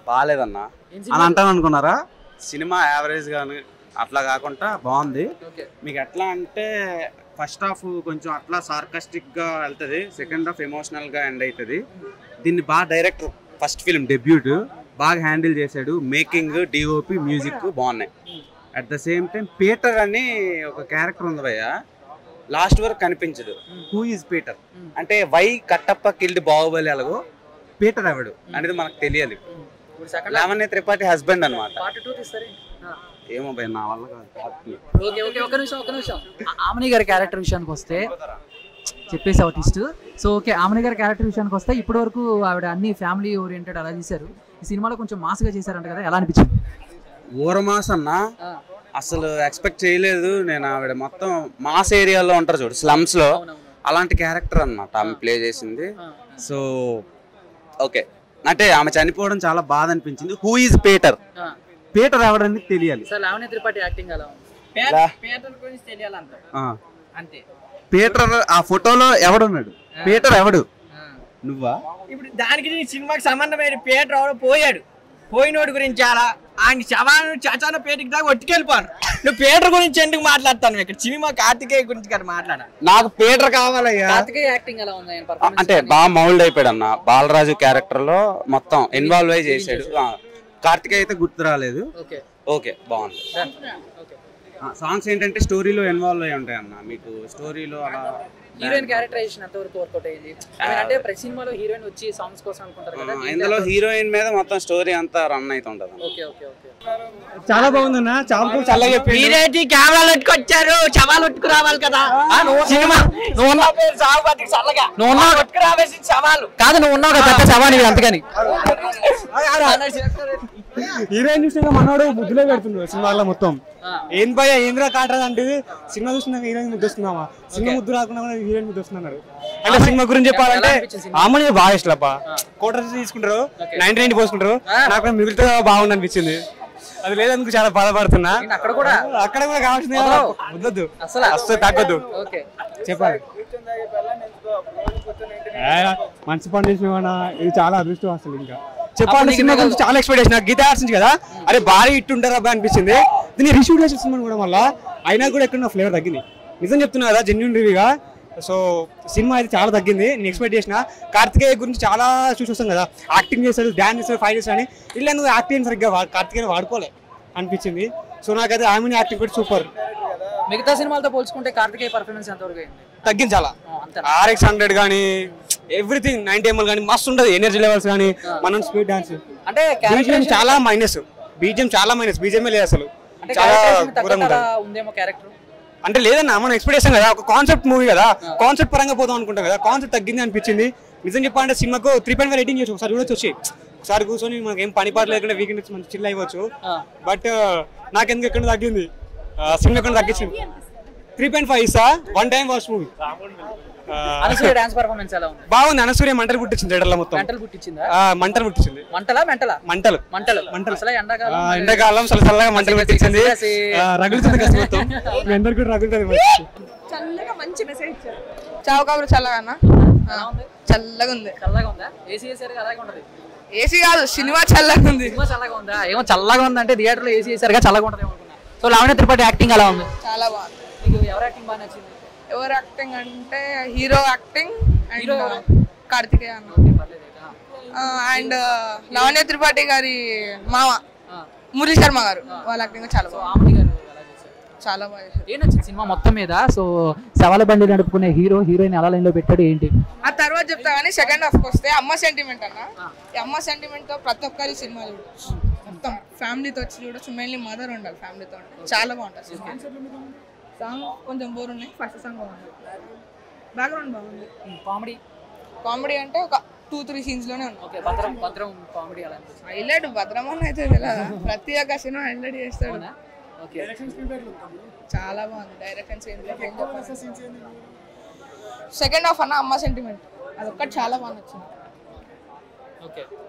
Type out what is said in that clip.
బాగాలేదన్నా అని అంటాను అనుకున్నారా సినిమా యావరేజ్ గాను అట్లా కాకుండా బాగుంది ఓకే మీకు ఎట్లా అంటే ఫస్ట్ హాఫ్ కొంచెం అట్లా సార్కాస్టిక్ గా వెళ్తది సెకండ్ హాఫ్ ఎమోషనల్ గా ఎండ్ అవుతుంది దీన్ని బాగా డైరెక్టర్ ఫస్ట్ ఫిల్మ్ డెబ్యూట్ బాగా హ్యాండిల్ చేశాడు మేకింగ్ డిఓపి మ్యూజిక్ బాగున్నాయి at the same time Peter అని ఒక క్యారెక్టర్ ఉంది భయ్య లాస్ట్ వరకు కనిపించదు హూ ఈజ్ పీటర్ అంటే వై కట్టప్ప కిల్డ్ బాహుబలి ఎలాగో పీటర్ ఎవడు అనేది మనకు తెలియాలి ఇప్పుడు సెకండ్ లావణ్య త్రిపాఠి హస్బెండ్ అన్నమాట పార్ట్ టూ తీస్తారే ఏమో భయ్య నా వల్ల కాదు ఓకే ఓకే ఒక నిమిషం ఒక నిమిషం ఆ- ఆమని గారి క్యారెక్టర్ విషయానికి వస్తే చెప్పేసావు ట్విస్ట్ సో ఓకే ఆమని గారి క్యారెక్టర్ విషయానికి వస్తే ఇప్పటి వరకు ఆవిడ అన్ని ఫ్యామిలీ ఓరియంటెడ్ అలా చేశారు ఈ సినిమాలో కొంచెం మాస్గా చేశారంట కదా ఎలా అనిపించింది ఊరమాస్ అన్న అసలు ఎక్స్పెక్ట్ చేయలేదు నేను ఆవిడ మొత్తం మాస్ ఏరియాలో ఉంటారు చూడు స్లమ్స్ లో అలాంటి క్యారెక్టర్ అన్నమాట ఆమె ప్లే చేసింది సో ఓకే అంటే ఆమె చనిపోవడం చాలా బాధ అనిపించింది హూ ఈజ్ పీటర్ పీటర్ ఎవడని తెలియాలి సార్ లావణ్య త్రిపాఠి యాక్టింగ్ అలా ఉంది లా- పేటల గురించి తెలియాలంట ఆ. అంతే పీటర్ ఆ ఫోటోలో ఎవడున్నాడు పీటర్ ఎవడు నువ్వా ఇప్పుడు దానికి నీ సినిమాకి సంబంధమైన పేట ఎవడో పోయాడు పోయినోడి గురించి అలా ఆయన శవాన్ని చచాన పేటకి దాకా ఒట్టుకెళ్ళిపోను నువ్వు పేటర్ గురించి ఎందుకు మాట్లాడతాను ఇక్కడ సినిమా కార్తికేయ గురించి కదా మాట్లాడాలి నాకు పీటర్ కావాలయ్యా కార్తికేయ యాక్టింగ్ ఎలా ఉంది ఆయన ఆ, performance అంటే కానీ? బాగా మౌల్డ్ అయిపోయాడు అన్న బాలరాజు క్యారెక్టర్ లో మొత్తం ఇన్వాల్వ్ అయి చేశాడు ఆ, కార్తికేయ అయితే గుర్తు రాలేదు ఓకే ఓకే బాగుంది Done. ఓకే సాంగ్స్ ఏంటంటే స్టోరీలో ఇన్వాల్వ్ అయి ఉంటాయి అన్న మీకు స్టోరీలో అలా హీరోయిన్ క్యారెక్టరైజేషన్ ఎంతవరకు వర్కౌట్ అయ్యింది I mean, అంటే ప్రతి సినిమాలో హీరోయిన్ వచ్చి సాంగ్స్ కోసం అనుకుంటారు ఆ, కదా దీంట్లో ఇందులో ఎంత- హీరోయిన్ మీద మొత్తం స్టోరీ అంతా రన్ అవుతుంటది అన్న. ఓకే ఓకే ఓకే చాలా బాగుందన్న చాంపు చల్లగా చెప్పి మీరేంటి కెమెరాలు పెట్టుకొచ్చారు శవాలు ఒట్టుకు రావాలి కదా సినిమా నువ్వు ఉన్న పేరు సాగు బతికి చల్లగా నువ్వు ఉన్న ఒట్టుకు రావేసిన శవాలు కాదు నువ్వు ఉన్నావు కదా పెద్ద శవాని అంతకని హీరోయిన్ చూసినాక మనోడు ముద్దులో పెడుతున్నాడు సినిమాలో మొత్తం ఆ. ఏం భయ ఏంద్రా కాటరా అంటే సినిమా చూసినాక హీరోయిన్ ముద్దు వస్తున్నామా సినిమా ముద్దు రాకుండా కూడా హీరోయిన్ ముద్దు వస్తున్నారు అంటే సినిమా గురించి చెప్పాలంటే ఎలా అనిపించింది సినిమా? ఆమె బాగా ఇష్టం అబ్బా కోటర్ తీసుకుంటారు నైన్టీ నైన్టీ పోసుకుంటారు నాకు మిగిలితే బాగుంది అనిపించింది అది లేదనుకు చాలా బాధపడుతున్నా నేను అక్కడ కూడా అక్కడ కూడా కావాల్సింది వదలవు. వద్దొద్దు అసలు అస్సలు తగ్గొద్దు ఓకే చెప్పాలి ఏ, మంచి పని చేసిన ఇది చాలా అదృష్టం అసలు ఇంకా చెప్పాలి సినిమా గురించి చాలా ఎక్స్పెక్ట్ చేసిన గీత ఆర్ట్స్ నుంచి కదా అరే భారీ ఇట్టు ఉంటారు అబ్బా అనిపించింది దీన్ని రిషూట్ చేసిన సినిమా కూడా వల్ల అయినా కూడా ఎక్కడ ఫ్లేవర్ తగ్గింది నిజం చెప్తున్నా కదా జెన్యున్ రివ్యూగా సో సినిమా అయితే చాలా తగ్గింది నేను ఎక్స్పెక్ట్ చేసిన కార్తికేయ గురించి చాలా చూసి వస్తాం కదా యాక్టింగ్ చేస్తాడు డాన్స్ చేస్తాడు ఫైట్ చేస్తాడు అని ఇలా నువ్వు యాక్టింగ్ సరిగ్గా వా- కార్తికేయ వాడుకోలే అనిపించింది సో నాకైతే ఆమె యాక్టింగ్ కూడా సూపర్ మిగతా సినిమాలతో పోల్చుకుంటే కార్తికేయ పర్ఫార్మెన్స్ ఎంతవరకు అయింది తగ్గింది చాలా ఆ, అంతే ఆర్ఎక్స్ హండ్రెడ్ కానీ ఎవ్రీథింగ్ నైన్టీ ఎంఎల్ కానీ మస్తు ఉంటుంది ఎనర్జీ లెవెల్స్ కానీ మనం స్పీడ్ డాన్స్ అంటే బీజిఎం characterization- చాలా మైనస్ బీజిఎం చాలా మైనస్ బీజిఎం లేదు అసలు అంటే చాలా characterization ఘోరంగా తగ్గట్టు ఉంటుంది అలా ఉందేమో క్యారెక్టర్ అంటే లేదన్నా మనం ఎక్స్పెక్ట్ చేస్తాం కదా ఒక కాన్సెప్ట్ మూవీ కదా కాన్సెప్ట్ పరంగా పోదాం అనుకుంటాం కదా కాన్సెప్ట్ తగ్గింది అనిపించింది నిజం చెప్పాలంటే సినిమాకు త్రీ పాయింట్ ఫైవ్ రేటింగ్ చేయొచ్చు ఒకసారి చూడొచ్చు వచ్చి ఒకసారి కూర్చొని మనకి ఏం పని పాట లేకుండా వీకెండ్ మంచి చిల్ అయ్యవచ్చు బట్ నాకెందుకు ఎక్కడ తగ్గింది సినిమా ఎక్కడ తగ్గించింది త్రీ పాయింట్ ఫైవ్ ఇస్తా one time watch movie Anasuya dance performance ఎలా ఉంది బాగుంది అనసూయ మంటలు పుట్టించింది థియేటర్లో మొత్తం మెంటల్ పుట్టించిందా ఆ, మంటలు పుట్టించింది మంటలా మెంటలా మంటలు మంటలు మంటలు. అసలే ఆ, ఎండాకాలం ఎండాకాలం చల్ల చల్లగా మంటలు కసి, పెట్టించింది కసి. ఆ, రగులుతుంది కసి మొత్తం మీ అందరు కూడా రగులుతుంది మరి. చల్లగా మంచి మెసేజ్ ఇచ్చారు చావు కబురు చల్లగా అన్న ఎలా ఉంది చల్లగా ఉంది చల్లగా ఉందా ఏసీ వేసారు అలాగే ఉంటది ఏసీ కాదు సినిమా చల్లగా ఉంది సినిమా చల్లగా ఉందా ఏమో చల్లగా ఉంది అంటే థియేటర్ లో ఏసీ వేసారుగా చల్లగా ఉంటది అనుకున్నా సో లావణ్య త్రిపాఠి యాక్టింగ్ ఎలా ఉంది చాలా బాగుంది మీకు ఎవరు యాక్టింగ్ బాగా నచ్చింది ఎవరు యాక్టింగ్ అంటే హీరో యాక్టింగ్ అండ్ హీరో ఎవరు? కార్తికేయ అన్న ఓకే, పర్లేదు అయితే. ఆ. అండ్ లావణ్య త్రిపాఠి గారి మామ ఆ. మురళీ శర్మ గారు వాళ్ళ యాక్టింగ్ చాలా సో బాగుంది ఆమని గారు ఎలా చేశారు చాలా బాగా చేశారు ఏం నచ్చింది సినిమా మొత్తం మీద సో సవాల బండి నడుపుకునే హీరో హీరోయిన్ ఎలా లైన్ లో పెట్టాడు ఏంటి ఆ తర్వాత చెప్తా కానీ సెకండ్ హాఫ్ వస్తే అమ్మ సెంటిమెంట్ అన్న ఈ అమ్మ సెంటిమెంట్ తో ప్రతి ఒక్కరి సినిమా చూడొచ్చు మొత్తం ఫ్యామిలీతో వచ్చి చూడొచ్చు మెయిన్లీ మదర్ ఉండాలి ఫ్యామిలీతో ఉండాలి చాలా బాగుంటుంది సాంగ్ కొంచెం బోర్ ఉన్నాయి ఫస్ట్ సాంగ్ బాగుంది బ్యాక్గ్రౌండ్ బాగుంది కామెడీ కామెడీ అంటే ఒక టూ త్రీ సీన్స్ లోనే ఉంది ఓకే భద్రం భద్రం కామెడీ అలా అనిపిస్తుంది హైలైట్ భద్రమన్న అయితే తెలియదా ప్రతి ఒక్క సినిమా హైలైట్ చేస్తాడు అవునా ఓకే చాలా బాగుంది డైరెక్షన్ సెకండ్ హాఫ్ అన్న అమ్మ సెంటిమెంట్ అదొక్కటి చాలా బాగా నచ్చింది ఓకే